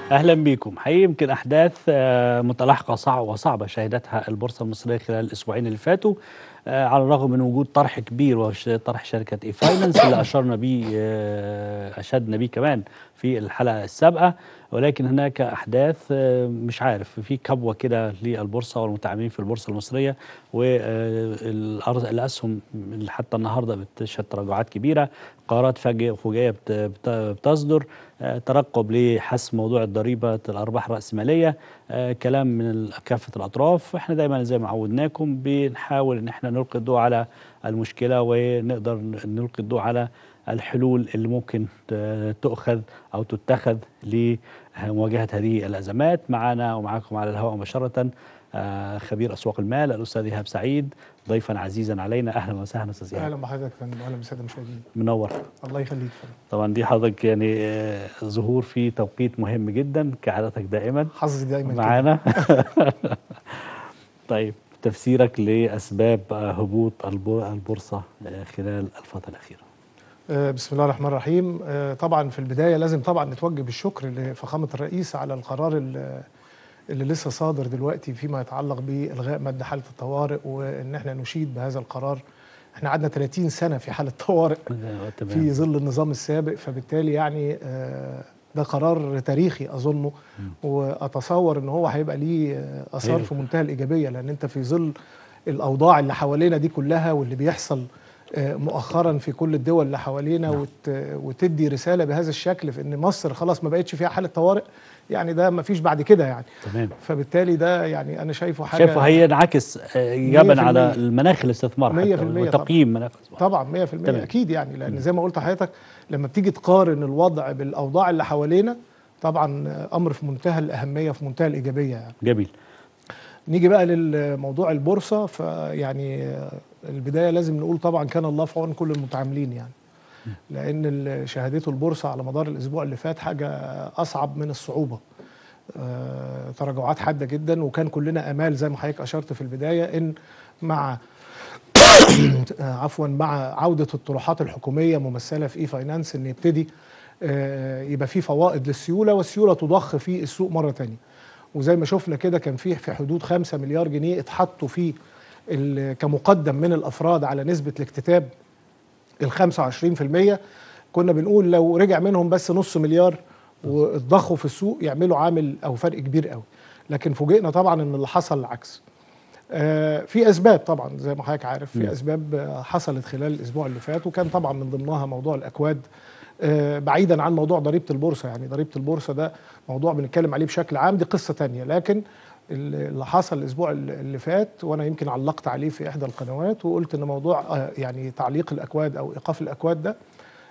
اهلا بكم حقيقي يمكن احداث آه، متلاحقه صعبه وصعبه شهدتها البورصه المصريه خلال الاسبوعين اللي فاتوا آه، على الرغم من وجود طرح كبير وهو طرح شركه اي فاينانس اللي اشرنا بيه آه، اشدنا بيه كمان في الحلقه السابقه ولكن هناك احداث آه، مش عارف في كبوه كده للبورصه والمتعاملين في البورصه المصريه والاسهم اللي حتى النهارده بتشهد تراجعات كبيره قرارات فجأة فجائيه بت- بت- بتصدر آه، ترقب لحسم موضوع الضريبه الارباح الراسماليه آه، كلام من ال- كافه الاطراف احنا دايما زي ما عودناكم بنحاول ان احنا نلقي الضوء على المشكله ونقدر نلقي الضوء على الحلول اللي ممكن ت- تؤخذ او تتخذ لمواجهه هذه الازمات معنا ومعاكم على الهواء مباشره آه، خبير اسواق المال الاستاذ ايهاب سعيد ضيفا عزيزا علينا اهلا وسهلا استاذ ايهاب اهلا بحضرتك يا فندم اهلا بالساده المشاهدين منور الله يخليك يا فندم طبعا دي حضرتك يعني آه، ظهور في توقيت مهم جدا كعادتك دائما حظي دايما كده. معانا طيب تفسيرك لاسباب آه، هبوط البو- البورصه آه، خلال الفتره الاخيره آه، بسم الله الرحمن الرحيم آه، طبعا في البدايه لازم طبعا نتوجه بالشكر لفخامه الرئيس على القرار ال- اللي لسه صادر دلوقتي فيما يتعلق بالغاء ماده حاله الطوارئ وان احنا نشيد بهذا القرار احنا قعدنا 30 سنه في حاله طوارئ آه، تمام. في ظل النظام السابق فبالتالي يعني آه، ده قرار تاريخي اظنه واتصور ان هو هيبقى ليه آه، اثار أيوة. في منتهى الايجابيه لان انت في ظل الاوضاع اللي حوالينا دي كلها واللي بيحصل آه، مؤخرا في كل الدول اللي حوالينا وت وتدي رساله بهذا الشكل في ان مصر خلاص ما بقتش فيها حاله طوارئ يعني ده ما فيش بعد كده يعني تمام فبالتالي ده يعني انا شايفه حاجه شايفه هينعكس آه، ايجابا 100% على المناخ الاستثمار مية حتى في المية وتقييم مناخ الاستثمار طبعا 100% تمام. اكيد يعني لان زي ما قلت لحضرتك لما بتيجي تقارن الوضع بالاوضاع اللي حوالينا طبعا امر في منتهى الاهميه في منتهى الايجابيه يعني جميل نيجي بقى للموضوع البورصه فيعني البدايه لازم نقول طبعا كان الله في عون كل المتعاملين يعني لان اللي شهدته البورصه على مدار الاسبوع اللي فات حاجه اصعب من الصعوبه آه، تراجعات حاده جدا وكان كلنا امال زي ما حضرتك اشرت في البدايه ان مع آه، عفوا مع عوده الطروحات الحكوميه ممثله في اي فاينانس ان يبتدي آه، يبقى في فوائد للسيوله والسيوله تضخ في السوق مره تانية وزي ما شفنا كده كان فيه في حدود 5 مليار جنيه اتحطوا في ال- كمقدم من الافراد على نسبه الاكتتاب ال 25% كنا بنقول لو رجع منهم بس نص مليار واتضخوا في السوق يعملوا عامل او فرق كبير قوي لكن فوجئنا طبعا ان اللي حصل العكس آه، في اسباب طبعا زي ما حضرتك عارف مم. في اسباب آه، حصلت خلال الاسبوع اللي فات وكان طبعا من ضمنها موضوع الاكواد آه، بعيدا عن موضوع ضريبه البورصه يعني ضريبه البورصه ده موضوع بنتكلم عليه بشكل عام دي قصه تانية لكن اللي حصل الاسبوع اللي فات وانا يمكن علقت عليه في احدى القنوات وقلت ان موضوع آه، يعني تعليق الاكواد او ايقاف الاكواد ده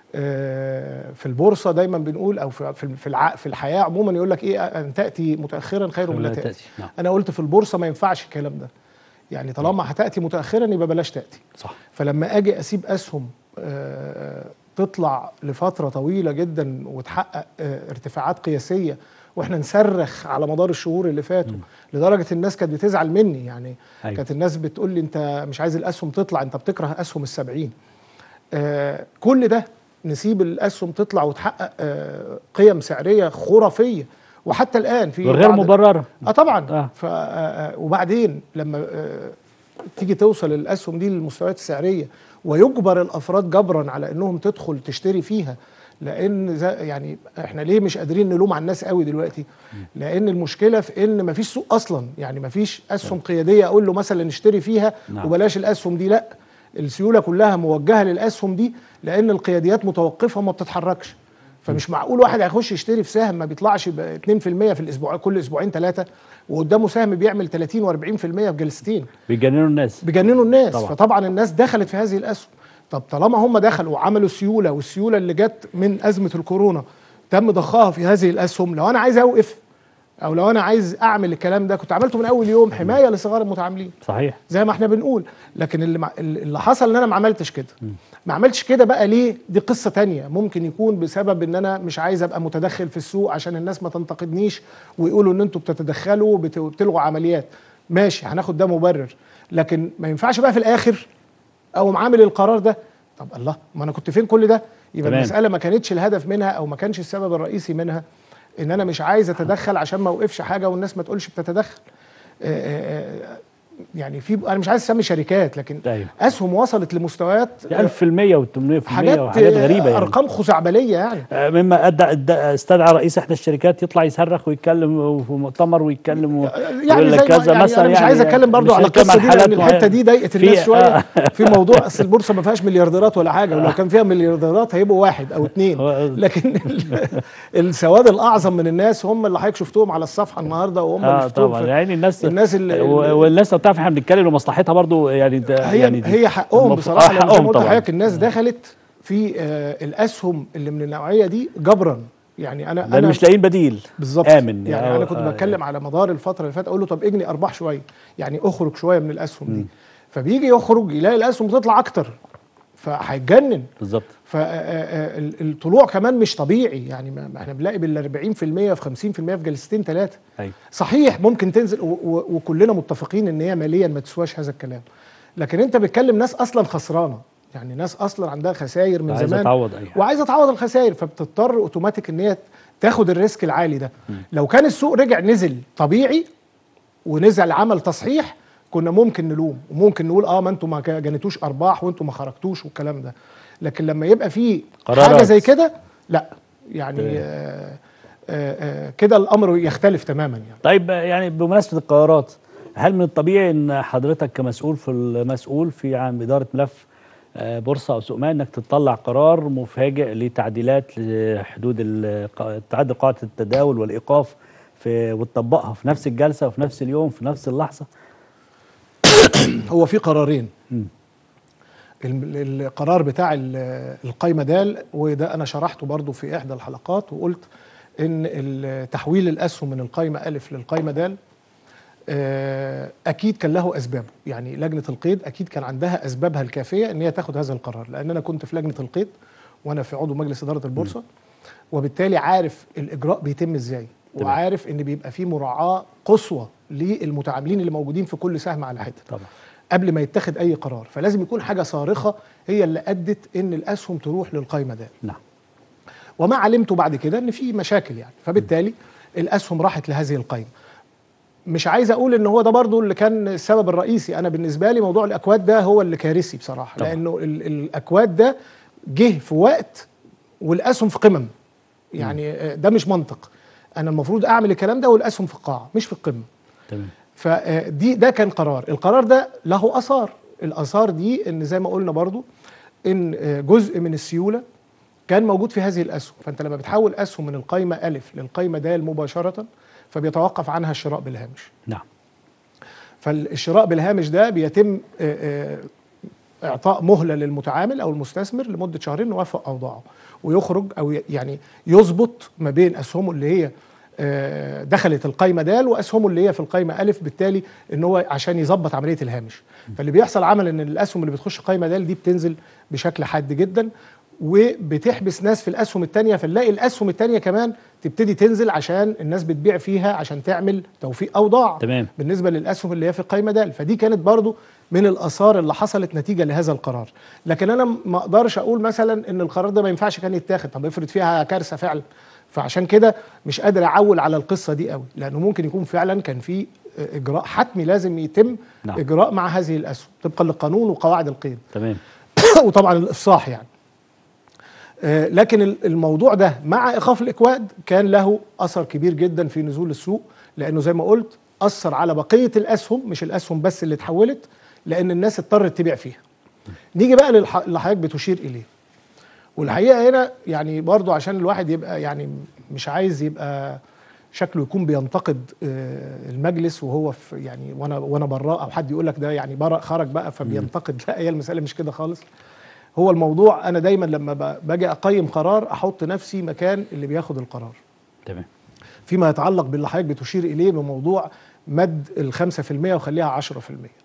آه، في البورصه دايما بنقول او في في في الع- في الحياه عموما يقول لك ايه ان تاتي متاخرا خير من لا تاتي نعم انا قلت في البورصه ما ينفعش الكلام ده يعني طالما هتاتي متاخرا يبقى بلاش تاتي صح فلما اجي اسيب اسهم آه، تطلع لفتره طويله جدا وتحقق آه، ارتفاعات قياسيه واحنا نصرخ على مدار الشهور اللي فاتوا لدرجه الناس كانت بتزعل مني يعني أيوة. كانت الناس بتقول لي انت مش عايز الاسهم تطلع انت بتكره اسهم السبعين آه كل ده نسيب الاسهم تطلع وتحقق آه قيم سعريه خرافيه وحتى الان في وغير بعض- مبرره اه طبعا آه. آه. ف آه، آه، وبعدين لما آه، تيجي توصل الاسهم دي للمستويات السعريه ويجبر الافراد جبرا على انهم تدخل تشتري فيها لان زي يعني احنا ليه مش قادرين نلوم على الناس قوي دلوقتي لان المشكله في ان مفيش سوق اصلا يعني مفيش اسهم قياديه اقول له مثلا نشتري فيها نعم. وبلاش الاسهم دي لا السيوله كلها موجهه للاسهم دي لان القياديات متوقفه وما بتتحركش فمش معقول واحد هيخش يشتري في سهم ما بيطلعش ب 2% في الاسبوع كل اسبوعين ثلاثه وقدامه سهم بيعمل 30 و40% في جلستين بيجننوا الناس بيجننوا الناس طبعا. طبعا. فطبعا الناس دخلت في هذه الاسهم طب طالما هم دخلوا وعملوا سيوله والسيوله اللي جت من ازمه الكورونا تم ضخها في هذه الاسهم لو انا عايز اوقف او لو انا عايز اعمل الكلام ده كنت عملته من اول يوم حمايه لصغار المتعاملين صحيح زي ما احنا بنقول لكن اللي مع- اللي حصل ان انا ما عملتش كده ما عملتش كده بقى ليه دي قصه تانية ممكن يكون بسبب ان انا مش عايز ابقى متدخل في السوق عشان الناس ما تنتقدنيش ويقولوا ان انتوا بتتدخلوا وبت- وبتلغوا عمليات ماشي هناخد ده مبرر لكن ما ينفعش بقى في الاخر او عامل القرار ده طب الله ما انا كنت فين كل ده يبقى تمام. المساله ما كانتش الهدف منها او ما كانش السبب الرئيسي منها ان انا مش عايز اتدخل عشان ما اوقفش حاجه والناس ما تقولش بتتدخل آه، آه، آه، يعني في انا مش عايز اسمي شركات لكن أيوة. اسهم وصلت لمستويات 1000% و800% حاجات وحاجات غريبه يعني ارقام خزعبليه يعني آه، مما ادى أدى- استدعى رئيس احدى الشركات يطلع يصرخ ويتكلم في مؤتمر ويتكلم و- يعني ويقول زي لك ما كذا يعني مثلا انا مش عايز اتكلم برضو مش على هنتكلم القصه عن دي لان حالات الحته معينة. دي ضايقت في- الناس شويه آه. في موضوع اصل البورصه ما فيهاش مليارديرات ولا حاجه ولو كان فيها مليارديرات هيبقوا واحد او اثنين هو- لكن ال- السواد الاعظم من الناس هم اللي حضرتك شفتهم على الصفحه النهارده وهم اللي اه شفتهم طبعا في- يعني الناس الناس اللي- و- والناس لو بتعرف احنا بنتكلم ومصلحتها برضو يعني ده هي يعني دي- هي حقهم المف- بصراحه آه، لأن زي ما حقهم قلت طبعا لحضرتك الناس دخلت في آه الاسهم اللي من النوعيه دي جبرا يعني انا لان انا مش لاقيين بديل بالظبط آمن. يعني آه، انا كنت آه، بتكلم على مدار الفتره اللي فاتت اقول له طب اجني ارباح شويه يعني اخرج شويه من الاسهم دي فبيجي يخرج يلاقي الاسهم بتطلع اكتر فهيتجنن بالظبط فالطلوع كمان مش طبيعي يعني ما ما احنا بنلاقي بال 40% في 50% في جلستين ثلاثه ايوه صحيح ممكن تنزل و- و- وكلنا متفقين ان هي ماليا ما تسواش هذا الكلام لكن انت بتكلم ناس اصلا خسرانه يعني ناس اصلا عندها خسائر من عايزة زمان تعوض أي حاجة. وعايزه تعوض الخسائر فبتضطر اوتوماتيك ان هي تاخد الريسك العالي ده لو كان السوق رجع نزل طبيعي ونزل عمل تصحيح كنا ممكن نلوم وممكن نقول اه ما انتوا ما جنيتوش ارباح وانتوا ما خرجتوش والكلام ده لكن لما يبقى في حاجه قرارات. زي كده لا يعني تمام. آه آه آه كده الامر يختلف تماما يعني طيب يعني بمناسبه القرارات هل من الطبيعي ان حضرتك كمسؤول في المسؤول في عن اداره ملف آه، بورصه او سوق مال انك تطلع قرار مفاجئ لتعديلات لحدود ال- تعدل قاعده التداول والايقاف في وتطبقها في نفس الجلسه وفي نفس اليوم في نفس اللحظه هو في قرارين مم. الم- القرار بتاع ال- القايمه دال وده انا شرحته برضو في احدى الحلقات وقلت ان ال- تحويل الاسهم من القايمه الف للقايمه دال آه، اكيد كان له اسبابه يعني لجنه القيد اكيد كان عندها اسبابها الكافيه ان هي تاخد هذا القرار لان انا كنت في لجنه القيد وانا في عضو مجلس اداره البورصه وبالتالي عارف الاجراء بيتم ازاي تمام. وعارف ان بيبقى فيه مراعاه قصوى للمتعاملين اللي موجودين في كل سهم على حته طبعا قبل ما يتخذ اي قرار فلازم يكون حاجه صارخه هي اللي ادت ان الاسهم تروح للقايمه ده نعم وما علمته بعد كده ان في مشاكل يعني فبالتالي الاسهم راحت لهذه القايمه مش عايز اقول ان هو ده برضو اللي كان السبب الرئيسي انا بالنسبه لي موضوع الاكواد ده هو اللي كارثي بصراحه طبعا. لانه ال- الاكواد ده جه في وقت والاسهم في قمم يعني آه، ده مش منطق انا المفروض اعمل الكلام ده والاسهم في القاع مش في القمه تمام فدي ده كان قرار القرار ده له اثار الاثار دي ان زي ما قلنا برضو ان آه، جزء من السيوله كان موجود في هذه الاسهم فانت لما بتحول اسهم من القايمه الف للقايمه د مباشره فبيتوقف عنها الشراء بالهامش نعم فالشراء بالهامش ده بيتم آه، آه، اعطاء مهله للمتعامل او المستثمر لمده شهرين يوفق اوضاعه ويخرج او ي- يعني يظبط ما بين اسهمه اللي هي آه، دخلت القايمه د واسهمه اللي هي في القايمه الف بالتالي ان هو عشان يظبط عمليه الهامش فاللي بيحصل عمل ان الاسهم اللي بتخش قايمه د دي بتنزل بشكل حاد جدا وبتحبس ناس في الاسهم الثانيه فنلاقي الاسهم الثانيه كمان تبتدي تنزل عشان الناس بتبيع فيها عشان تعمل توفيق اوضاع تمام. بالنسبه للاسهم اللي هي في القايمه دال فدي كانت برضو من الاثار اللي حصلت نتيجه لهذا القرار لكن انا ما اقدرش اقول مثلا ان القرار ده ما ينفعش كان يتاخد طب افرض فيها كارثه فعلا فعشان كده مش قادر اعول على القصه دي قوي لانه ممكن يكون فعلا كان في اجراء حتمي لازم يتم نعم. اجراء مع هذه الاسهم طبقا للقانون وقواعد القيد تمام وطبعا الافصاح يعني آه، لكن ال- الموضوع ده مع ايقاف الاكواد كان له اثر كبير جدا في نزول السوق لانه زي ما قلت اثر على بقيه الاسهم مش الاسهم بس اللي اتحولت لان الناس اضطرت تبيع فيها نيجي بقى للح- اللي حضرتك بتشير اليه والحقيقه هنا يعني برضو عشان الواحد يبقى يعني مش عايز يبقى شكله يكون بينتقد آه، المجلس وهو في يعني وانا وانا براء او حد يقول لك ده يعني برأ خرج بقى فبينتقد لا هي المساله مش كده خالص هو الموضوع انا دايما لما ب- باجي اقيم قرار احط نفسي مكان اللي بياخد القرار تمام فيما يتعلق باللي حضرتك بتشير اليه بموضوع مد ال 5% وخليها 10%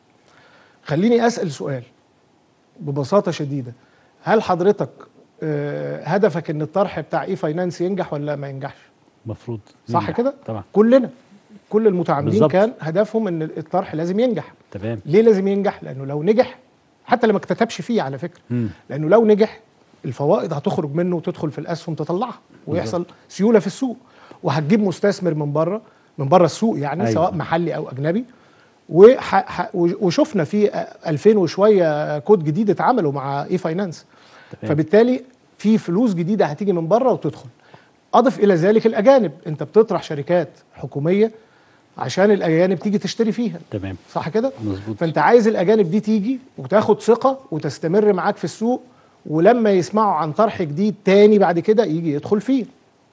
خليني اسال سؤال ببساطه شديده هل حضرتك آه، هدفك ان الطرح بتاع اي فاينانس ينجح ولا ما ينجحش المفروض صح ينجح. كده طبعا كلنا كل المتعاملين بالظبط. كان هدفهم ان الطرح لازم ينجح تمام ليه لازم ينجح لانه لو نجح حتى لما اكتتبش فيه على فكره مم. لانه لو نجح الفوائد هتخرج منه وتدخل في الاسهم تطلعها ويحصل سيوله في السوق وهتجيب مستثمر من بره من بره السوق يعني أيوة. أيوة. سواء محلي او اجنبي وح ح وشفنا في 2000 وشويه كود جديد اتعملوا مع اي فاينانس تمام. فبالتالي في فلوس جديده هتيجي من بره وتدخل اضف الى ذلك الاجانب انت بتطرح شركات حكوميه عشان الاجانب تيجي تشتري فيها تمام صح كده مظبوط فانت عايز الاجانب دي تيجي وتاخد ثقه وتستمر معاك في السوق ولما يسمعوا عن طرح جديد تاني بعد كده يجي يدخل فيه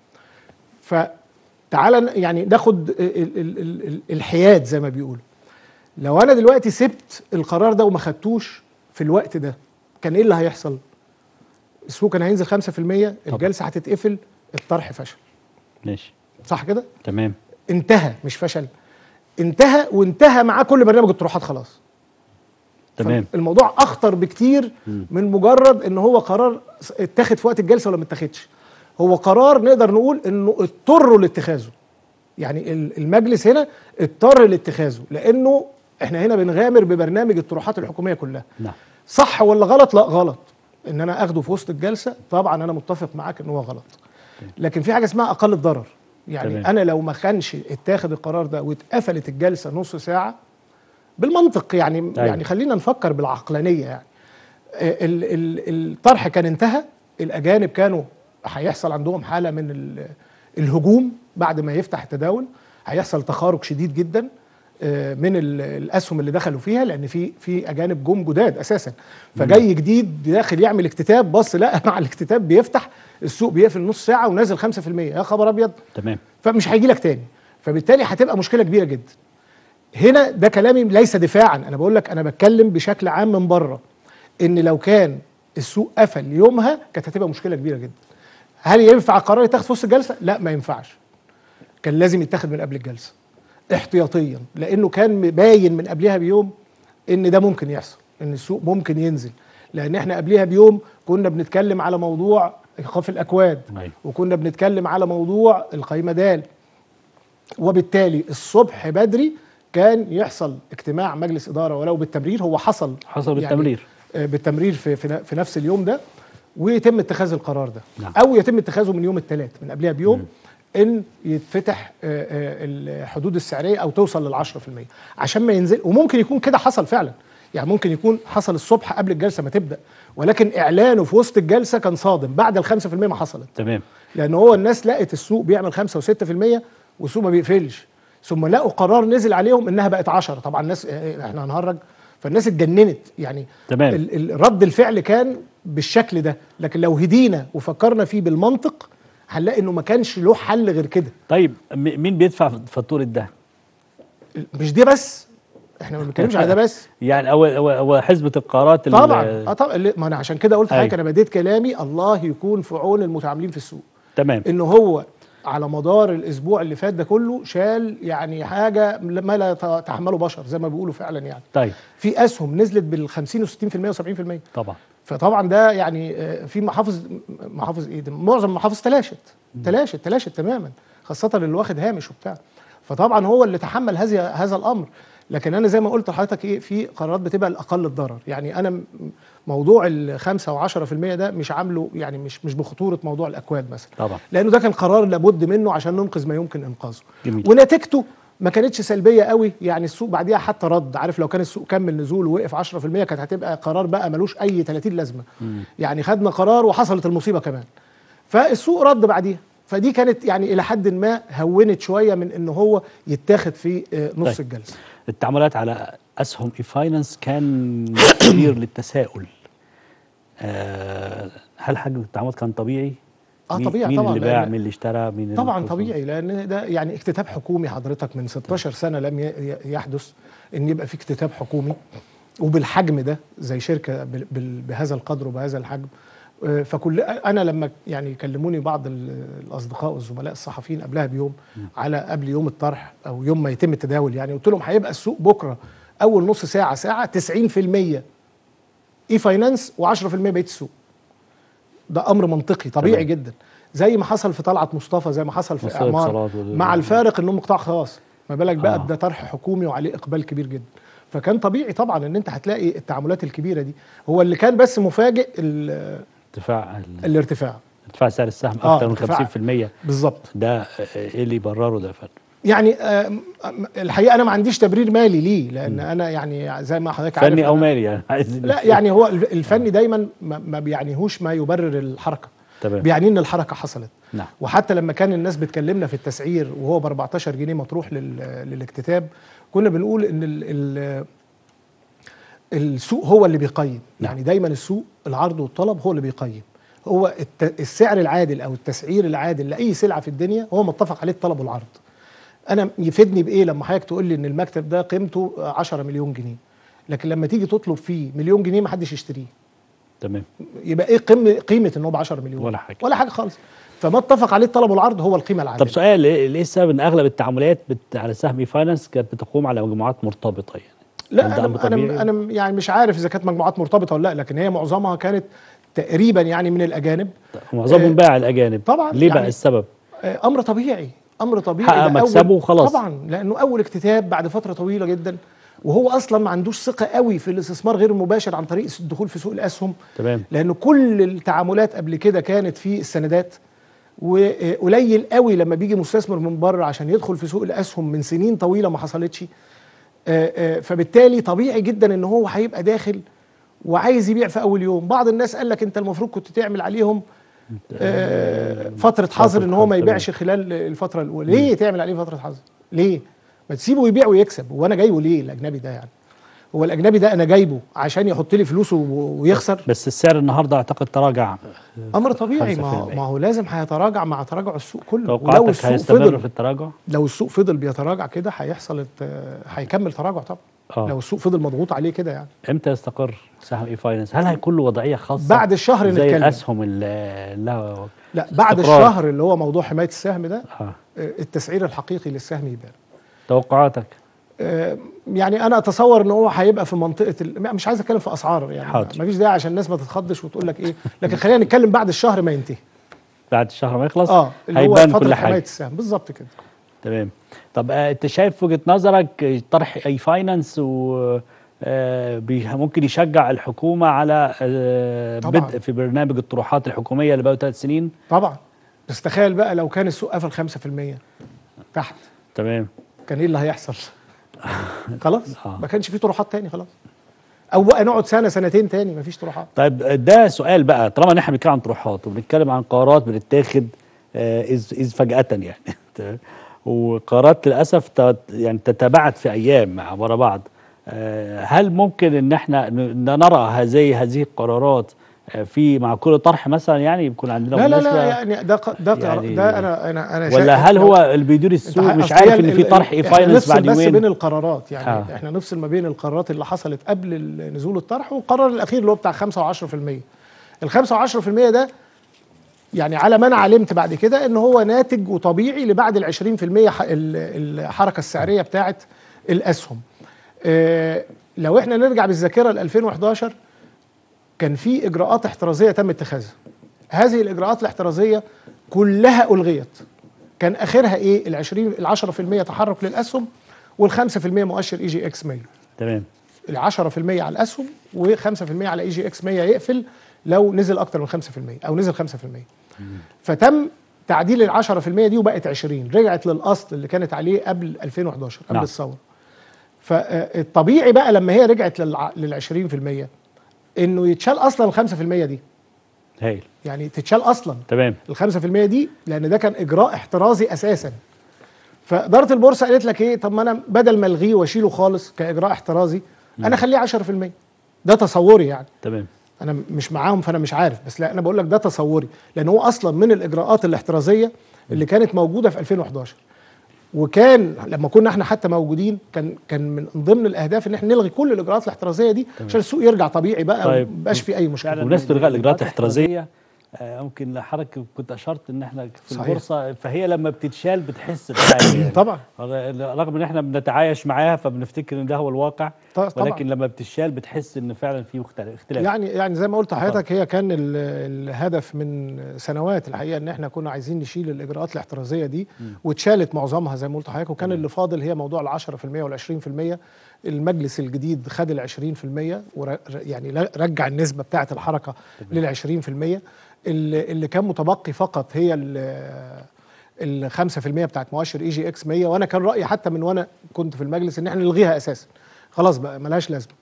فتعالى ن- يعني ناخد ال- ال- ال- ال- الحياد زي ما بيقولوا لو انا دلوقتي سبت القرار ده وما خدتوش في الوقت ده كان ايه اللي هيحصل السوق كان هينزل 5% الجلسه هتتقفل الطرح فشل ماشي صح كده تمام انتهى مش فشل انتهى وانتهى معاه كل برنامج الطروحات خلاص تمام الموضوع اخطر بكتير مم. من مجرد ان هو قرار س- اتخذ في وقت الجلسه ولا ما اتخذش هو قرار نقدر نقول انه اضطروا لاتخاذه يعني ال- المجلس هنا اضطر لاتخاذه لانه احنا هنا بنغامر ببرنامج الطروحات الحكوميه كلها نعم صح ولا غلط لا غلط ان انا اخده في وسط الجلسه طبعا انا متفق معاك ان هو غلط لكن في حاجه اسمها اقل الضرر يعني تمام. تمام. انا لو ما كانش اتاخد القرار ده واتقفلت الجلسه نص ساعه بالمنطق يعني أيوة. يعني خلينا نفكر بالعقلانيه يعني ال ال الطرح كان انتهى الاجانب كانوا هيحصل عندهم حاله من ال- الهجوم بعد ما يفتح التداول هيحصل تخارج شديد جدا آه، من ال- الاسهم اللي دخلوا فيها لان في في اجانب جم جداد اساسا فجاي جديد داخل يعمل اكتتاب بص لا مع الاكتتاب بيفتح السوق بيقفل نص ساعه ونازل 5% يا خبر ابيض تمام فمش هيجي لك تاني فبالتالي هتبقى مشكله كبيره جدا هنا ده كلامي ليس دفاعا انا بقول لك انا بتكلم بشكل عام من بره ان لو كان السوق قفل يومها كانت هتبقى مشكله كبيره جدا هل ينفع القرار يتاخد في وسط الجلسه لا ما ينفعش كان لازم يتاخد من قبل الجلسه احتياطيا لانه كان باين من قبلها بيوم ان ده ممكن يحصل ان السوق ممكن ينزل لان احنا قبلها بيوم كنا بنتكلم على موضوع ايقاف الاكواد أيوة. وكنا بنتكلم على موضوع القايمه دال وبالتالي الصبح بدري كان يحصل اجتماع مجلس اداره ولو بالتمرير هو حصل حصل بالتمرير. يعني آه، بالتمرير في في في نفس اليوم ده ويتم اتخاذ القرار ده نعم. او يتم اتخاذه من يوم الثلاث من قبلها بيوم ان يتفتح آه، آه، الحدود السعريه او توصل لل 10% عشان ما ينزل وممكن يكون كده حصل فعلا يعني ممكن يكون حصل الصبح قبل الجلسه ما تبدا ولكن اعلانه في وسط الجلسه كان صادم بعد ال 5% ما حصلت تمام لان هو الناس لقت السوق بيعمل 5 و6% والسوق ما بيقفلش ثم لقوا قرار نزل عليهم انها بقت 10 طبعا الناس آه، احنا هنهرج فالناس اتجننت يعني تمام. ال- ال- رد الفعل كان بالشكل ده لكن لو هدينا وفكرنا فيه بالمنطق هنلاقي انه ما كانش له حل غير كده طيب م- مين بيدفع فاتوره ده؟ مش دي بس احنا ما بنتكلمش على ده بس يعني هو هو- هو حزبه القرارات ال- طبعا اه طبعا اللي- ما انا عشان كده قلت أيوة. حضرتك انا بديت كلامي الله يكون في عون المتعاملين في السوق تمام ان هو على مدار الاسبوع اللي فات ده كله شال يعني حاجه ما لا ت- تحمله بشر زي ما بيقولوا فعلا يعني طيب في اسهم نزلت بال 50 و60% و70% طبعا فطبعا ده يعني آه، في محافظ محافظ ايه ده معظم المحافظ تلاشت تلاشت تلاشت تماما خاصه اللي واخد هامش وبتاع فطبعا هو اللي تحمل هذا هذا الامر لكن انا زي ما قلت لحضرتك ايه في قرارات بتبقى الاقل الضرر يعني انا م- موضوع ال 5 و10% ده مش عامله يعني مش مش بخطوره موضوع الاكواد مثلا طبعا لانه ده كان قرار لابد منه عشان ننقذ ما يمكن انقاذه جميل. ونتيجته ما كانتش سلبيه قوي يعني السوق بعديها حتى رد عارف لو كان السوق كمل نزول ووقف 10% كانت هتبقى قرار بقى ملوش اي 30 لازمه يعني خدنا قرار وحصلت المصيبه كمان فالسوق رد بعديها فدي كانت يعني الى حد ما هونت شويه من ان هو يتاخد في آه، نص طيب. الجلسه التعاملات على اسهم اي فاينانس كان كثير للتساؤل آه هل حجم التعاملات كان طبيعي؟ آه مين- طبيعي مين طبعا، اللي باع لأن- مين اللي اشترى مين اللي طبعا خسر؟ طبيعي لان ده يعني اكتتاب حكومي حضرتك من 16 سنه لم ي- ي- يحدث ان يبقى في اكتتاب حكومي وبالحجم ده زي شركه بال- بال- بهذا القدر وبهذا الحجم آه، فكل انا لما يعني كلموني بعض ال- الاصدقاء والزملاء الصحفيين قبلها بيوم على قبل يوم الطرح او يوم ما يتم التداول يعني قلت لهم هيبقى السوق بكره اول نص ساعه ساعه 90% اي فاينانس و10% بقيه السوق ده امر منطقي طبيعي تمام. جدا زي ما حصل في طلعت مصطفى زي ما حصل في مصطفى اعمار اتصالات وال- مع الفارق انهم قطاع خاص ما بالك بقى آه. ده طرح حكومي وعليه اقبال كبير جدا فكان طبيعي طبعا ان انت هتلاقي التعاملات الكبيره دي هو اللي كان بس مفاجئ ال- ارتفاع ال- الارتفاع ارتفاع سعر السهم آه، اكتر من ارتفاع. 50% بالظبط ده آه، ايه اللي يبرره ده يا فندم؟ يعني آه، م- م- الحقيقه انا ما عنديش تبرير مالي ليه لان انا يعني زي ما حضرتك عارف فني او أنا- مالي يعني عايزين لا يعني هو الف- الفني دايما ما ما بيعنيهوش ما يبرر الحركه تمام بيعني ان الحركه حصلت نعم وحتى لما كان الناس بتكلمنا في التسعير وهو ب 14 جنيه مطروح لل- للاكتتاب كنا بنقول ان ال ال السوق هو اللي بيقيم نعم. يعني دايما السوق العرض والطلب هو اللي بيقيم هو الت- السعر العادل او التسعير العادل لاي سلعه في الدنيا هو متفق عليه الطلب والعرض انا يفيدني بايه لما حضرتك تقول لي ان المكتب ده قيمته 10 مليون جنيه لكن لما تيجي تطلب فيه مليون جنيه ما حدش يشتريه تمام يبقى ايه قيمه قيمه ان هو ب 10 مليون ولا حاجة. ولا حاجه خالص فما اتفق عليه الطلب والعرض هو القيمه العادله طب سؤال ليه ليه السبب ان اغلب التعاملات بت... على سهم اي فاينانس كانت بتقوم على مجموعات مرتبطه يعني لا هل ده أمر انا طبيعي؟ انا انا يعني مش عارف اذا كانت مجموعات مرتبطه ولا لا لكن هي معظمها كانت تقريبا يعني من الاجانب معظمهم آه، باع الاجانب طبعاً، ليه بقى يعني- السبب؟ آه، امر طبيعي امر طبيعي حقق ده أول- مكسبه وخلاص. طبعا لانه اول اكتتاب بعد فتره طويله جدا وهو اصلا ما عندوش ثقه قوي في الاستثمار غير المباشر عن طريق الدخول في سوق الاسهم تمام لان كل التعاملات قبل كده كانت في السندات وقليل قوي لما بيجي مستثمر من بره عشان يدخل في سوق الاسهم من سنين طويله ما حصلتش آه، آه، فبالتالي طبيعي جدا ان هو هيبقى داخل وعايز يبيع في اول يوم بعض الناس قال لك انت المفروض كنت تعمل عليهم آه، فتره حظر ان هو ما حظر، يبيعش خلال الفتره الاولى ليه تعمل عليه فتره حظر ليه ما تسيبه يبيع ويكسب وانا جايبه ليه الاجنبي ده يعني هو الاجنبي ده انا جايبه عشان يحط لي فلوسه و- ويخسر بس السعر النهارده اعتقد تراجع امر طبيعي ما هو 5%. ما هو لازم هيتراجع مع تراجع السوق كله ولو توقعاتك السوق هيستمر فضل في التراجع؟ لو السوق فضل بيتراجع كده هيحصل الت- هيكمل تراجع طبعا اه لو السوق فضل مضغوط عليه كده يعني امتى يستقر سهم اي فاينانس؟ هل هيكون له وضعيه خاصه بعد الشهر زي نتكلم الاسهم اللي لها لا بعد استقرار. الشهر اللي هو موضوع حمايه السهم ده آه. آه، التسعير الحقيقي للسهم يبان توقعاتك آه، يعني انا اتصور ان هو هيبقى في منطقه ال... مش عايز اتكلم في اسعار يعني حاضر. ما فيش داعي عشان الناس ما تتخضش وتقول لك ايه لكن خلينا نتكلم بعد الشهر ما ينتهي بعد الشهر ما يخلص اه اللي هو هيبان فتره كل حمايه حاجه السهم بالظبط كده تمام طب آه، انت شايف في وجهه نظرك آه، طرح اي فاينانس و آه، بي- ممكن يشجع الحكومه على آه، طبعاً. بدء في برنامج الطروحات الحكوميه اللي بقوا ثلاث سنين طبعا بس تخيل بقى لو كان السوق قفل 5% تحت تمام كان ايه اللي هيحصل خلاص آه. ما كانش في طروحات تاني خلاص او بقى نقعد سنه سنتين تاني ما فيش طروحات طيب ده سؤال بقى طالما ان احنا بنتكلم عن طروحات وبنتكلم عن قرارات بنتاخد آه، اذ اذ فجاه يعني تمام؟ وقرارات للاسف ت- يعني تتابعت في ايام مع ورا بعض آه، هل ممكن ان احنا ن- نرى هذه هذه القرارات آه، في مع كل طرح مثلا يعني يكون عندنا لا لا مناسبة؟ لا يعني ده ق- ده قرار- يعني ده انا انا انا ولا شايف هل لو- هو اللي بيدير السوق أنت مش أصل هي عارف ان ال- في ال- طرح اي إحنا فاينانس نفصل بعد بس بين يومين القرارات يعني آه. احنا نفصل ما بين القرارات اللي حصلت قبل ال- نزول الطرح والقرار الاخير اللي هو بتاع 5 و10% ال 5 و10% ده يعني على ما انا علمت بعد كده ان هو ناتج وطبيعي لبعد ال 20% ح- ال- الحركه السعريه بتاعه الاسهم آه، لو احنا نرجع بالذاكره ل 2011 كان في اجراءات احترازيه تم اتخاذها هذه الاجراءات الاحترازيه كلها الغيت كان اخرها ايه ال 20 ال 10% تحرك للاسهم وال 5% مؤشر اي جي اكس 100 تمام ال 10% على الاسهم و5% على اي جي اكس 100 يقفل لو نزل اكتر من 5% او نزل 5% فتم تعديل ال 10% دي وبقت 20 رجعت للاصل اللي كانت عليه قبل 2011 قبل نعم. الثوره فالطبيعي بقى لما هي رجعت لل 20% انه يتشال اصلا ال 5% دي هايل يعني تتشال اصلا تمام ال 5% دي لان ده كان اجراء احترازي اساسا فاداره البورصه قالت لك ايه طب ما انا بدل ما الغيه واشيله خالص كاجراء احترازي انا اخليه 10% ده تصوري يعني تمام انا مش معاهم فانا مش عارف بس لا انا بقول لك ده تصوري لان هو اصلا من الاجراءات الاحترازيه اللي كانت موجوده في 2011 وكان لما كنا احنا حتى موجودين كان كان من ضمن الاهداف ان احنا نلغي كل الاجراءات الاحترازيه دي عشان السوق يرجع طبيعي بقى طيب. وما يبقاش في اي مشكله بمناسبه الغاء الاجراءات الاحترازيه آه، ممكن حضرتك كنت اشرت ان احنا في صحيح. البورصه فهي لما بتتشال بتحس بحاجه يعني. طبعا رغم ان احنا بنتعايش معاها فبنفتكر ان ده هو الواقع طبعا ولكن لما بتشال بتحس ان فعلا في مختلف اختلاف يعني يعني زي ما قلت لحضرتك هي كان ال- الهدف من سنوات الحقيقه ان احنا كنا عايزين نشيل الاجراءات الاحترازيه دي واتشالت معظمها زي ما قلت لحضرتك وكان اللي فاضل هي موضوع ال 10% وال 20% المجلس الجديد خد ال 20% ور يعني ل- رجع النسبه بتاعه الحركه لل 20% اللي اللي كان متبقي فقط هي ال ال 5% بتاعت مؤشر اي جي اكس 100 وانا كان رايي حتى من وانا كنت في المجلس ان احنا نلغيها اساسا خلاص بقى ملهاش لازمه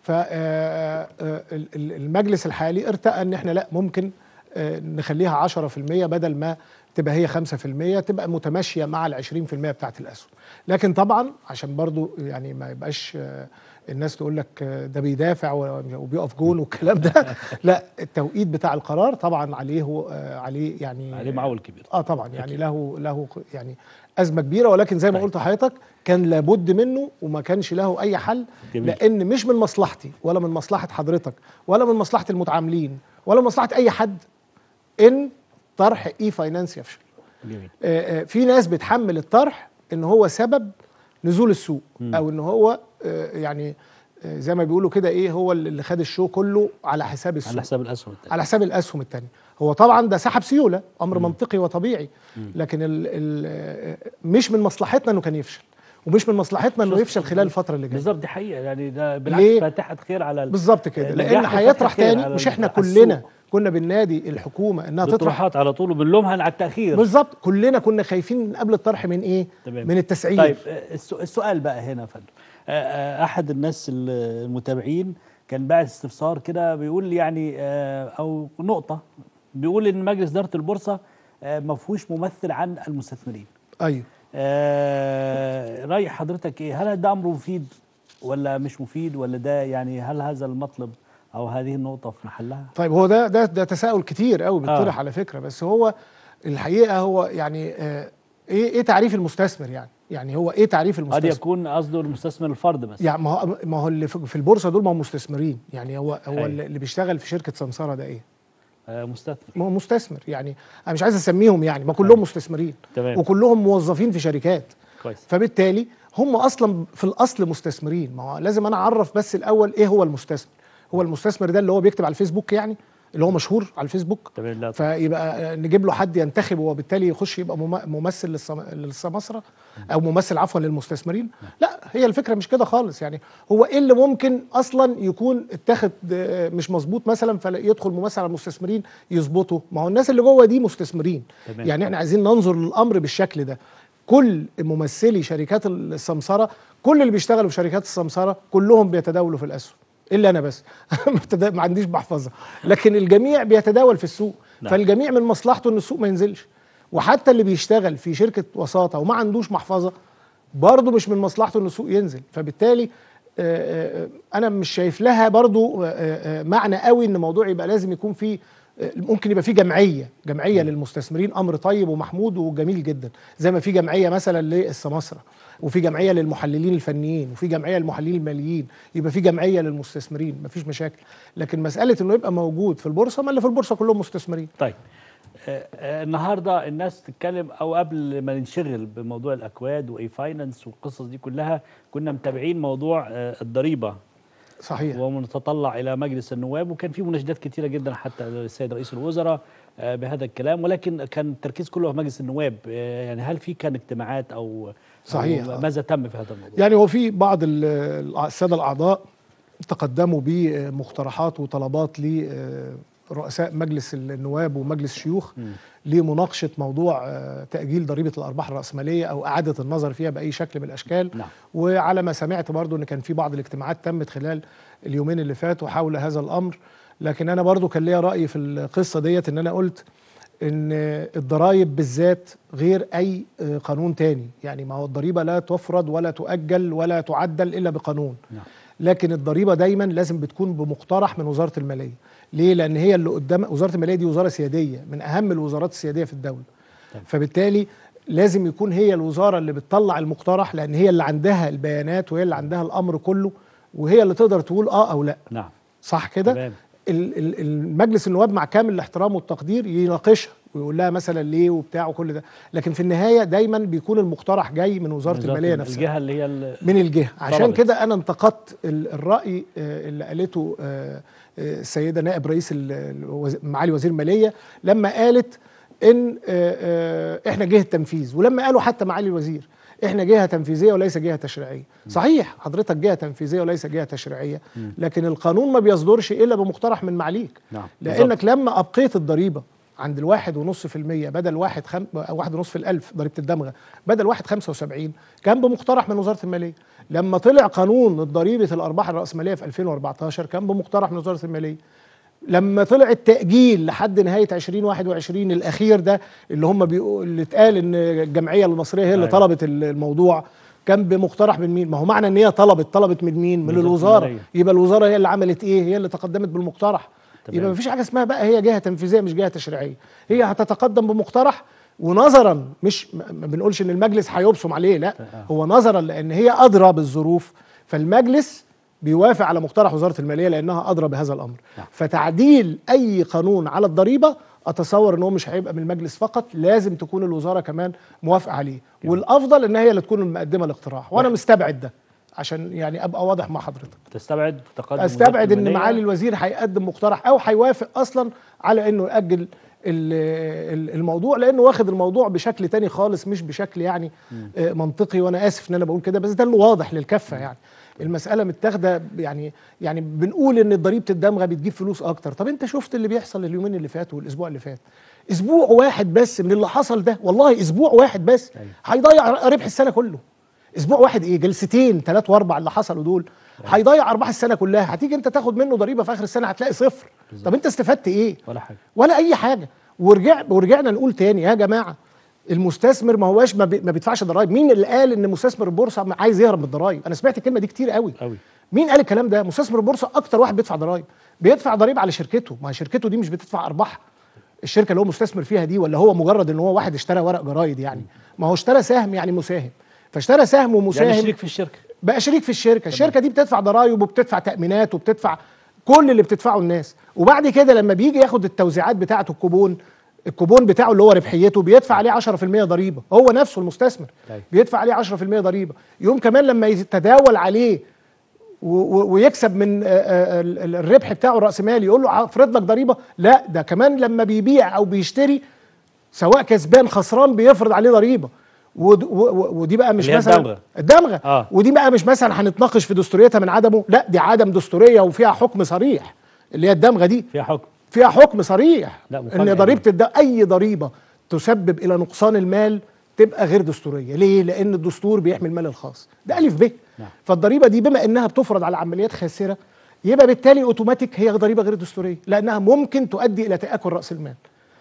فالمجلس الحالي ارتأى ان احنا لا ممكن آه، نخليها 10% بدل ما تبقى هي 5% تبقى متماشيه مع ال 20% بتاعت الاسهم لكن طبعا عشان برضو يعني ما يبقاش آه، الناس تقول لك آه، ده بيدافع و- وبيقف جون والكلام ده لا التوقيت بتاع القرار طبعا عليه هو- آه، عليه يعني عليه معول كبير اه طبعا يعني له له يعني ازمه كبيره ولكن زي ما طيب. قلت لحضرتك كان لابد منه وما كانش له اي حل جميل. لان مش من مصلحتي ولا من مصلحه حضرتك ولا من مصلحه المتعاملين ولا من مصلحه اي حد ان طرح اي فاينانس يفشل جميل آه، آه، في ناس بتحمل الطرح ان هو سبب نزول السوق او ان هو آه، يعني آه، زي ما بيقولوا كده ايه هو اللي خد الشو كله على حساب السوق على حساب الاسهم التانية. على حساب الاسهم الثانيه هو طبعا ده سحب سيوله امر منطقي وطبيعي لكن ال ال مش من مصلحتنا انه كان يفشل ومش من مصلحتنا انه شوف- يفشل خلال الفتره اللي جايه بالظبط دي حقيقه يعني ده ليه؟ بالعكس فاتحه خير على ال- بالظبط كده نجاح لان وفتح هيطرح خير تاني على مش احنا ال- كلنا السوق. كنا بننادي الحكومه انها تطرح بطروحات على طول وبنلومها على التاخير بالظبط كلنا كنا خايفين من قبل الطرح من ايه تمام. من التسعير طيب آه، السو- السؤال بقى هنا يا فندم آه، آه، احد الناس ال- المتابعين كان باعت استفسار كده بيقول يعني آه، او نقطه بيقول ان مجلس اداره البورصه آه، ما فيهوش ممثل عن المستثمرين ايوه آه، راي حضرتك ايه هل ده امر مفيد ولا مش مفيد ولا ده يعني هل هذا المطلب او هذه النقطه في محلها طيب هو ده ده ده تساؤل كتير قوي بيطرح آه. على فكره بس هو الحقيقه هو يعني آه ايه ايه تعريف المستثمر يعني يعني هو ايه تعريف قد المستثمر يكون قصده المستثمر الفرد بس يعني ما هو ما هو اللي في في البورصه دول ما هم مستثمرين يعني هو هو أيوة. اللي بيشتغل في شركه سمساره ده ايه آه، مستثمر ما هو مستثمر يعني انا مش عايز اسميهم يعني ما كلهم مستثمرين تمام. وكلهم موظفين في شركات كويس فبالتالي هم اصلا في الاصل مستثمرين ما هو لازم انا اعرف بس الاول ايه هو المستثمر هو المستثمر ده اللي هو بيكتب على الفيسبوك يعني اللي هو مشهور على الفيسبوك تمام لا فيبقى نجيب له حد ينتخب وبالتالي يخش يبقى مم- ممثل للسم- للسماسرة او ممثل عفوا للمستثمرين لا هي الفكره مش كده خالص يعني هو ايه اللي ممكن اصلا يكون اتاخد آه، مش مظبوط مثلا فيدخل ممثل على المستثمرين يظبطه ما هو الناس اللي جوه دي مستثمرين تمام. يعني احنا عايزين ننظر للامر بالشكل ده كل ممثلي شركات السمسره كل اللي بيشتغلوا في شركات السمسره كلهم بيتداولوا في الاسهم الا انا بس مبتدا- ما عنديش محفظه لكن الجميع بيتداول في السوق نعم. فالجميع من مصلحته ان السوق ما ينزلش وحتى اللي بيشتغل في شركه وساطه وما عندوش محفظه برضه مش من مصلحته ان السوق ينزل فبالتالي آه، آه، انا مش شايف لها برضه آه، آه، معنى قوي ان الموضوع يبقى لازم يكون فيه آه، ممكن يبقى في جمعيه جمعيه للمستثمرين امر طيب ومحمود وجميل جدا زي ما في جمعيه مثلا للسماسره وفي جمعيه للمحللين الفنيين وفي جمعيه للمحللين الماليين يبقى في جمعيه للمستثمرين مفيش مشاكل لكن مساله انه يبقى موجود في البورصه ما اللي في البورصه كلهم مستثمرين طيب آه، آه، النهارده الناس تتكلم او قبل ما ننشغل بموضوع الاكواد واي فاينانس والقصص دي كلها كنا متابعين موضوع آه، الضريبه صحيح ونتطلع الى مجلس النواب وكان في مناشدات كثيره جدا حتى السيد رئيس الوزراء آه، بهذا الكلام ولكن كان التركيز كله في مجلس النواب آه، يعني هل في كان اجتماعات او صحيح، أو آه. ماذا تم في هذا الموضوع؟ يعني هو في بعض ال- ال- الساده الاعضاء تقدموا بمقترحات وطلبات لرؤساء مجلس النواب ومجلس الشيوخ لمناقشه موضوع آه، تاجيل ضريبه الارباح الراسماليه او اعاده النظر فيها باي شكل من الاشكال نعم. وعلى ما سمعت برضو ان كان في بعض الاجتماعات تمت خلال اليومين اللي فاتوا حول هذا الامر لكن انا برضو كان ليا راي في القصه ديت ان انا قلت ان الضرائب بالذات غير اي آه، قانون تاني يعني ما هو الضريبه لا تفرض ولا تؤجل ولا تعدل الا بقانون نعم. لكن الضريبه دايما لازم بتكون بمقترح من وزاره الماليه ليه لان هي اللي قدام وزاره الماليه دي وزاره سياديه من اهم الوزارات السياديه في الدوله طيب. فبالتالي لازم يكون هي الوزاره اللي بتطلع المقترح لان هي اللي عندها البيانات وهي اللي عندها الامر كله وهي اللي تقدر تقول اه او لا نعم صح كده تمام. ال- ال- المجلس النواب مع كامل الاحترام والتقدير يناقشها ويقول لها مثلا ليه وبتاع وكل ده لكن في النهايه دايما بيكون المقترح جاي من وزاره الماليه نفسها الجهه اللي هي ال- من الجهه عشان طلبت. كده انا انتقدت ال- الراي آه، اللي قالته آه، آه، السيده نائب رئيس ال- الوز- معالي وزير الماليه لما قالت ان آه، آه، احنا جهه تنفيذ ولما قالوا حتى معالي الوزير احنا جهه تنفيذيه وليس جهه تشريعيه صحيح حضرتك جهه تنفيذيه وليس جهه تشريعيه لكن القانون ما بيصدرش الا بمقترح من معاليك نعم، لانك لما ابقيت الضريبه عند الواحد ونص في المية بدل واحد خم... واحد ونص في الألف ضريبة الدمغة بدل واحد خمسة وسبعين كان بمقترح من وزارة المالية لما طلع قانون ضريبة الأرباح الرأسمالية في 2014 كان بمقترح من وزارة المالية لما طلع التأجيل لحد نهاية 2021 الأخير ده اللي هم بيقول اللي اتقال إن الجمعية المصرية هي اللي أيوة. طلبت الموضوع كان بمقترح من مين؟ ما هو معنى ان هي طلبت طلبت من مين؟ من وزارة الوزاره المالية. يبقى الوزاره هي اللي عملت ايه؟ هي اللي تقدمت بالمقترح تمام. يبقى مفيش حاجه اسمها بقى هي جهه تنفيذيه مش جهه تشريعيه هي هتتقدم بمقترح ونظرا مش ما ما بنقولش ان المجلس هيبصم عليه لا هو نظرا لان هي ادرى بالظروف فالمجلس بيوافق على مقترح وزاره الماليه لانها ادرى بهذا الامر نعم. فتعديل اي قانون على الضريبه اتصور ان هو مش هيبقى من المجلس فقط لازم تكون الوزاره كمان موافقه عليه والافضل ان هي اللي تكون المقدمه الاقتراح وانا مستبعد ده عشان يعني ابقى واضح مع حضرتك تستبعد تقدم استبعد وزارة ان المالية؟ معالي الوزير هيقدم مقترح او هيوافق اصلا على انه ياجل ال- ال- الموضوع لانه واخد الموضوع بشكل تاني خالص مش بشكل يعني آه، منطقي وانا اسف ان انا بقول كده بس ده اللي واضح للكفه يعني المساله متاخده يعني يعني بنقول ان ضريبه الدمغه بتجيب فلوس اكتر طب انت شفت اللي بيحصل اليومين اللي فاتوا والاسبوع اللي فات اسبوع واحد بس من اللي حصل ده والله اسبوع واحد بس أيوة. هيضيع ربح السنه كله اسبوع واحد ايه جلستين ثلاث واربع اللي حصلوا دول هيضيع ارباح السنه كلها هتيجي انت تاخد منه ضريبه في اخر السنه هتلاقي صفر طب انت استفدت ايه ولا حاجه ولا اي حاجه ورجع ورجعنا نقول تاني يا جماعه المستثمر ما هواش ما, بي ما بيدفعش ضرائب مين اللي قال ان مستثمر البورصه عايز يهرب من الضرائب انا سمعت الكلمه دي كتير قوي قوي مين قال الكلام ده مستثمر البورصه اكتر واحد بيدفع ضرائب بيدفع ضرائب على شركته ما هي شركته دي مش بتدفع ارباح الشركه اللي هو مستثمر فيها دي ولا هو مجرد ان هو واحد اشترى ورق جرايد يعني ما هو اشترى سهم يعني مساهم فاشترى سهم ومساهم يعني شريك في الشركه بقى شريك في الشركه الشركه دي بتدفع ضرائب وبتدفع تامينات وبتدفع كل اللي بتدفعه الناس وبعد كده لما بيجي ياخد التوزيعات بتاعه الكوبون الكوبون بتاعه اللي هو ربحيته بيدفع عليه 10% ضريبه هو نفسه المستثمر طيب. بيدفع عليه 10% ضريبه يوم كمان لما يتداول عليه و- و- ويكسب من آه، آه، ال- ال- الربح بتاعه الراسمالي يقول له افرض لك ضريبه لا ده كمان لما بيبيع او بيشتري سواء كسبان خسران بيفرض عليه ضريبه ود- و- و- ودي بقى مش اللي هي مثلا الدمغة. الدمغه آه. ودي بقى مش مثلا هنتناقش في دستوريتها من عدمه لا دي عدم دستوريه وفيها حكم صريح اللي هي الدمغه دي فيها حكم فيها حكم صريح لا، مفاجأة ان ضريبه دي. الد... اي ضريبه تسبب الى نقصان المال تبقى غير دستوريه ليه لان الدستور بيحمي المال الخاص ده الف ب نعم. فالضريبه دي بما انها بتفرض على عمليات خاسره يبقى بالتالي اوتوماتيك هي ضريبه غير دستوريه لانها ممكن تؤدي الى تاكل راس المال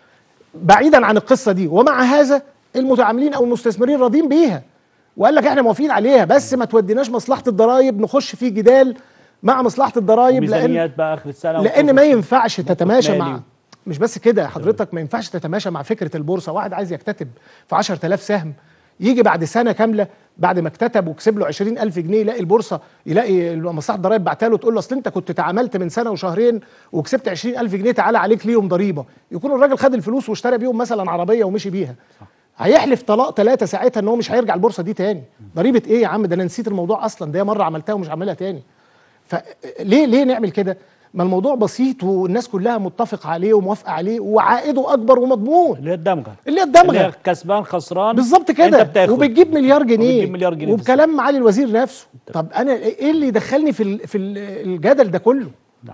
بعيدا عن القصه دي ومع هذا المتعاملين او المستثمرين راضين بيها وقال لك احنا موافقين عليها بس ما توديناش مصلحه الضرائب نخش في جدال مع مصلحه الضرائب لان ميزانيات بقى اخر السنه لان ما ينفعش تتماشى مالي. مع مش بس كده حضرتك ما ينفعش تتماشى مع فكره البورصه واحد عايز يكتتب في 10000 سهم يجي بعد سنه كامله بعد ما اكتتب وكسب له 20000 جنيه يلاقي البورصه يلاقي مصلحه الضرايب بعتها له تقول له اصل انت كنت تعاملت من سنه وشهرين وكسبت 20000 جنيه تعالى عليك ليهم ضريبه يكون الراجل خد الفلوس واشترى بيهم مثلا عربيه ومشي بيها هيحلف طلاق ثلاثة ساعتها ان هو مش هيرجع البورصه دي تاني ضريبه ايه يا عم ده انا نسيت الموضوع اصلا ده مره عملتها ومش هعملها تاني فليه ليه نعمل كده ما الموضوع بسيط والناس كلها متفقه عليه وموافقه عليه وعائده اكبر ومضمون اللي هي الدمغه اللي هي اللي هي الدمغه كسبان خسران بالظبط انت كده بتاخد وبتجيب مليار جنيه وبتجيب مليار جنيه وبكلام معالي الوزير نفسه طب انا ايه اللي يدخلني في ال- في ال- الجدل ده كله نعم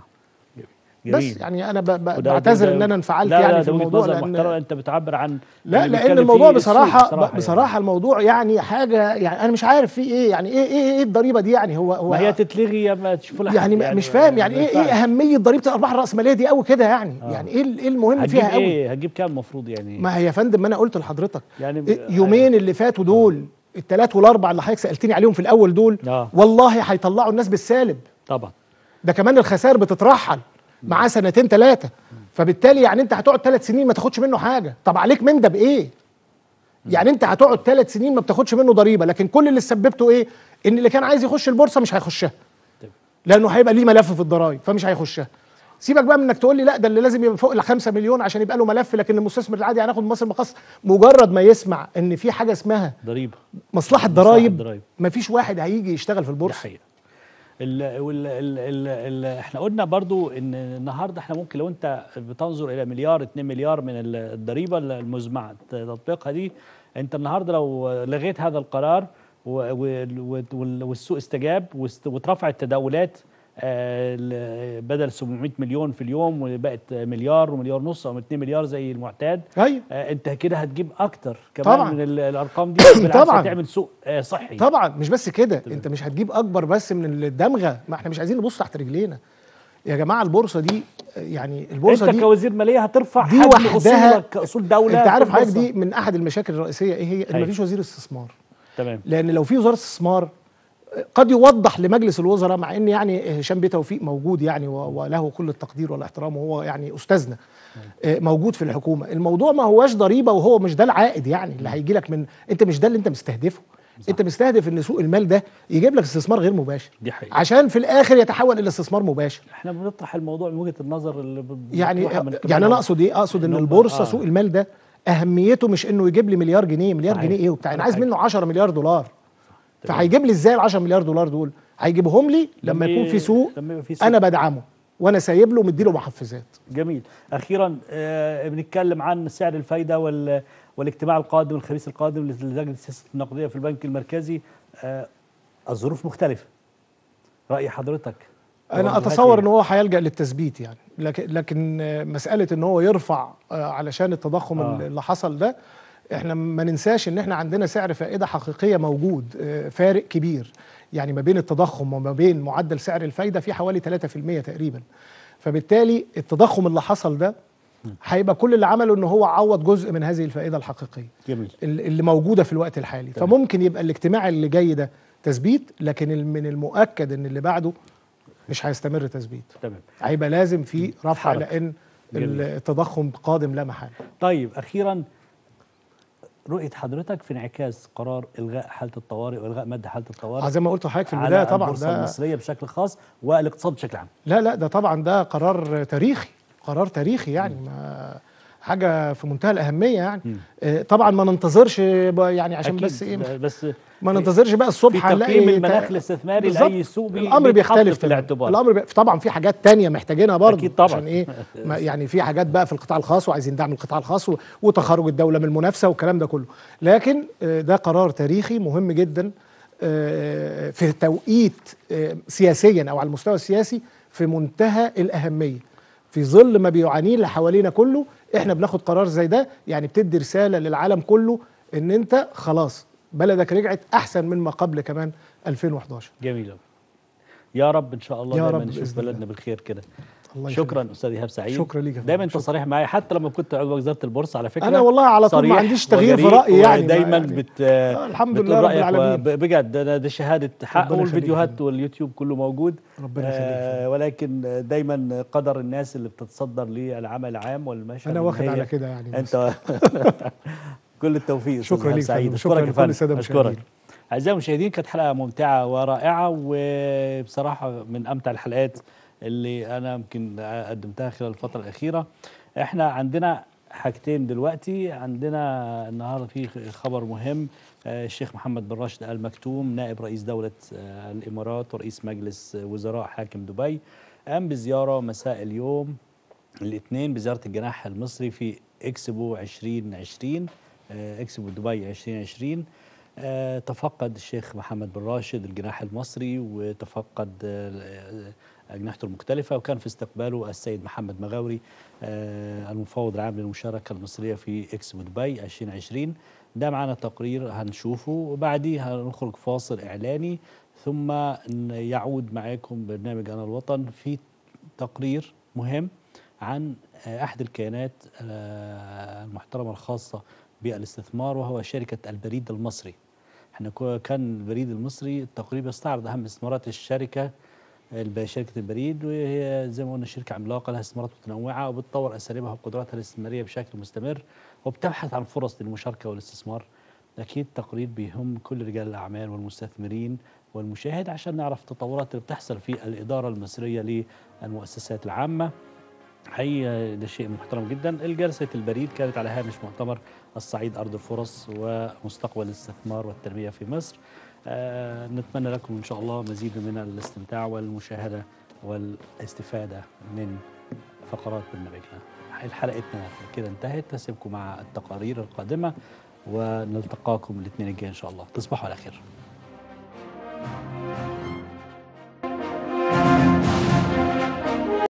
بس جميل. يعني انا ب- ب- وده- بعتذر وده- ان انا انفعلت لا يعني لا في ده وجهة الموضوع نظر لان محترمة انت بتعبر عن لا اللي لان بيتكلم الموضوع فيه السوق بصراحه بصراحه, بصراحه, بصراحة الموضوع يعني حاجه يعني انا مش عارف فيه ايه يعني ايه ايه, إيه الضريبه دي يعني هو هو ما هي تتلغي يا ما تشوفوا لها يعني, حل مش فاهم يعني ما ايه ايه ينفعش. اهميه ضريبه الارباح الراسماليه دي قوي كده يعني آه. يعني ايه ال- ايه المهم هتجيب فيها قوي ايه هتجيب كام المفروض يعني ما هي يا فندم ما انا قلت لحضرتك يعني ب- إيه يومين اللي فاتوا دول الثلاث والاربع اللي حضرتك سالتني عليهم في الاول دول آه. والله هيطلعوا الناس بالسالب طبعا ده كمان الخسائر بتترحل معاه سنتين ثلاثه فبالتالي يعني انت هتقعد ثلاث سنين ما تاخدش منه حاجه طب عليك من ده بايه يعني انت هتقعد ثلاث سنين ما بتاخدش منه ضريبه لكن كل اللي سببته ايه ان اللي كان عايز يخش البورصه مش هيخشها طيب. لانه هيبقى ليه ملف في الضرائب فمش هيخشها سيبك بقى من انك تقول لي لا ده اللي لازم يبقى فوق ال 5 مليون عشان يبقى له ملف لكن المستثمر العادي هناخد مصر مقص مجرد ما يسمع ان في حاجه اسمها ضريبه مصلحه ضرائب الضرايب. مفيش واحد هيجي يشتغل في دي البورصه حقيقه ال وال ال ال ال احنا قلنا برضو ان النهارده احنا ممكن لو انت بتنظر الى مليار 2 مليار من ال- الضريبه المزمع تطبيقها دي انت النهارده لو لغيت هذا القرار و- و- وال- والسوق استجاب واست- واترفع التداولات آه، ل- بدل 700 مليون في اليوم وبقت مليار ومليار ونص او 2 مليار زي المعتاد ايوه آه، انت كده هتجيب اكتر كمان طبعاً. من ال- الارقام دي بالعكس طبعاً. هتعمل سوق آه، صحي طبعا مش بس كده انت مش هتجيب اكبر بس من الدمغه ما احنا مش عايزين نبص تحت رجلينا يا جماعه البورصه دي يعني البورصه انت دي كوزير ماليه هترفع دي حجم وحدها- اصولك كاصول دوله انت عارف في حضرتك البورصة. دي من احد المشاكل الرئيسيه ايه هي ان أيوة. مفيش وزير استثمار تمام لان لو في وزاره استثمار قد يوضح لمجلس الوزراء مع ان يعني هشام بيه توفيق موجود يعني و- وله كل التقدير والاحترام وهو يعني استاذنا آه، موجود في الحكومه الموضوع ما هواش ضريبه وهو مش ده العائد يعني اللي هيجي لك من انت مش ده اللي انت مستهدفه انت مستهدف ان سوق المال ده يجيب لك استثمار غير مباشر دي حقيقة. عشان في الاخر يتحول الى استثمار مباشر احنا بنطرح الموضوع من وجهه النظر اللي ب- يعني بتطرحها من قبل يعني انا ما- اقصد ايه اقصد ان إنهم- البورصه آه. سوق المال ده اهميته مش انه يجيب لي مليار جنيه مليار صحيح. جنيه ايه وبتاع انا ولا عايز حاجة. منه 10 مليار دولار فهيجيب لي ازاي ال 10 مليار دولار دول هيجيبهم لي لما لما يكون في سوق لما يبقى في سوق. انا بدعمه وانا سايب له ومديله محفزات جميل اخيرا آه بنتكلم عن سعر الفايده وال والاجتماع القادم الخميس القادم للجنه السياسه النقديه في البنك المركزي آه الظروف مختلفه راي حضرتك انا توجهات اتصور إيه؟ ان هو هيلجا للتثبيت يعني لكن لكن آه، مساله ان هو يرفع آه، علشان التضخم آه. اللي حصل ده احنا ما ننساش ان احنا عندنا سعر فائده حقيقيه موجود آه، فارق كبير يعني ما بين التضخم وما بين معدل سعر الفايده في حوالي 3% تقريبا فبالتالي التضخم اللي حصل ده هيبقى كل اللي عمله ان هو عوض جزء من هذه الفائده الحقيقيه جميل اللي اللي موجوده في الوقت الحالي تمام. فممكن يبقى الاجتماع اللي جاي ده تثبيت لكن ال- من المؤكد ان اللي بعده مش هيستمر تثبيت تمام هيبقى لازم في رفع حركة. لان جميل. التضخم قادم لا محاله طيب اخيرا رؤيه حضرتك في انعكاس قرار الغاء حاله الطوارئ والغاء ماده حاله الطوارئ آه، زي ما قلت لحضرتك في على البدايه طبعا البورصه ده المصريه بشكل خاص والاقتصاد بشكل عام لا لا ده طبعا ده قرار تاريخي قرار تاريخي يعني ما حاجه في منتهى الاهميه يعني مم. آه، طبعا ما ننتظرش ب- يعني عشان أكيد، بس ايه بس ما ننتظرش بقى الصبح في تقييم هنلاقي المناخ تا- الاستثماري بالظبط. لاي سوق بي- الامر بيتحط بيختلف في تماماً. الاعتبار الامر بي... طبعا في حاجات تانية محتاجينها برضه أكيد طبعاً. عشان ايه ما يعني في حاجات بقى في القطاع الخاص وعايزين دعم القطاع الخاص و... وتخرج الدوله من المنافسه والكلام ده كله لكن آه، ده قرار تاريخي مهم جدا آه، في توقيت آه، سياسيا او على المستوى السياسي في منتهى الاهميه في ظل ما بيعانيه اللي حوالينا كله احنا بناخد قرار زي ده يعني بتدي رساله للعالم كله ان انت خلاص بلدك رجعت احسن مما قبل كمان 2011 جميل أوي. يا رب ان شاء الله يا دايما رب نشوف بإذن الله. بلدنا بالخير كده الله يخليك. شكرا استاذ ايهاب سعيد شكرا ليك يا فندم. دايما انت شكرا. صريح معايا حتى لما كنت عضو وزاره البورصه على فكره انا والله على طول ما صريح عنديش تغيير في وجريء رايي يعني ما ودايما يعني بت الحمد بتقول لله رب رأيك العالمين. وب- بجد ده, ده شهاده حق ربنا يخليك يا والفيديوهات فندم. واليوتيوب كله موجود ربنا يخليك يا آه ولكن دايما قدر الناس اللي بتتصدر للعمل العام والمشهد انا إن واخد هي- على كده يعني بس. انت كل التوفيق أستاذ شكرا إيهاب ليك يا سعيد فندم. اشكرك شكرا يا لكل فندم السادة اشكرك المشاهدين. اعزائي المشاهدين كانت حلقه ممتعه ورائعه وبصراحه من امتع الحلقات اللي انا يمكن قدمتها خلال الفتره الاخيره احنا عندنا حاجتين دلوقتي عندنا النهارده في خبر مهم آه، الشيخ محمد بن راشد ال مكتوم نائب رئيس دوله آه، الامارات ورئيس مجلس وزراء حاكم دبي قام بزياره مساء اليوم الاثنين بزياره الجناح المصري في اكسبو 2020 آه، اكسبو دبي 2020 آه، تفقد الشيخ محمد بن راشد الجناح المصري وتفقد آه، أجنحته المختلفة وكان في استقباله السيد محمد مغاوري آه، المفوض العام للمشاركة المصرية في اكسبو دبي 2020 ده معنا تقرير هنشوفه وبعديه هنخرج فاصل إعلاني ثم ن- يعود معاكم برنامج أنا الوطن في تقرير مهم عن آه، أحد الكيانات آه، المحترمة الخاصة بالاستثمار وهو شركة البريد المصري احنا كو- كان البريد المصري التقرير يستعرض أهم استثمارات الشركة الب- شركة البريد وهي زي ما قلنا شركة عملاقة لها استثمارات متنوعة وبتطور أساليبها وقدراتها الاستثمارية بشكل مستمر وبتبحث عن فرص للمشاركة والاستثمار أكيد تقرير بيهم كل رجال الأعمال والمستثمرين والمشاهد عشان نعرف التطورات اللي بتحصل في الإدارة المصرية للمؤسسات العامة حقيقة ده شيء محترم جدا الجلسة البريد كانت على هامش مؤتمر الصعيد أرض الفرص ومستقبل الاستثمار والتنمية في مصر آه نتمنى لكم إن شاء الله مزيد من الاستمتاع والمشاهدة والاستفادة من فقرات برنامجنا حلقتنا كده انتهت أسيبكم مع التقارير القادمة ونلتقاكم الاثنين الجاي ان شاء الله تصبحوا على خير